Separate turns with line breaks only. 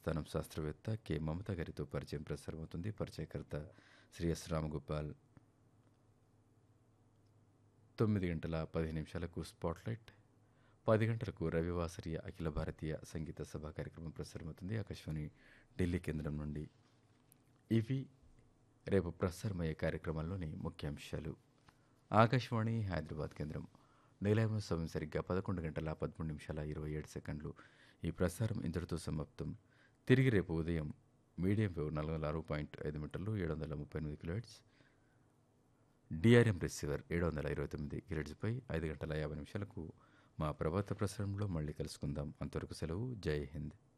న్యాయస్థానం శాస్త్రవేత్త కె మమత గారితో పరిచయం ప్రసారమవుతుంది పరిచయకర్త శ్రీ ఎస్ రామగోపాల్ తొమ్మిది గంటల పదిహేను నిమిషాలకు స్పాట్లైట్ పది గంటలకు రవివాసరియ అఖిల భారతీయ సంగీత సభ కార్యక్రమం ప్రసారమవుతుంది ఆకాశవాణి ఢిల్లీ కేంద్రం నుండి ఇవి రేపు ప్రసారమయ్యే కార్యక్రమాల్లోని ముఖ్యాంశాలు ఆకాశవాణి హైదరాబాద్ కేంద్రం నిలయం సమయం సరిగ్గా పదకొండు గంటల పదమూడు నిమిషాల ఇరవై ఏడు సెకండ్లు ఈ ప్రసారం ఇంతటితో సమాప్తం తిరిగి రేపు ఉదయం మీడియం వేవ్ నాలుగు వందల ఆరు పాయింట్ ఐదు మీటర్లు ఏడు వందల ముప్పై ఎనిమిది కిలోహెట్స్ డిఆర్ఎం రిసీవర్ ఏడు వందల ఇరవై తొమ్మిది కిలోహెట్స్పై ఐదు గంటల యాభై నిమిషాలకు మా ప్రభాత ప్రసారంలో మళ్ళీ కలుసుకుందాం అంతవరకు సెలవు జై హింద్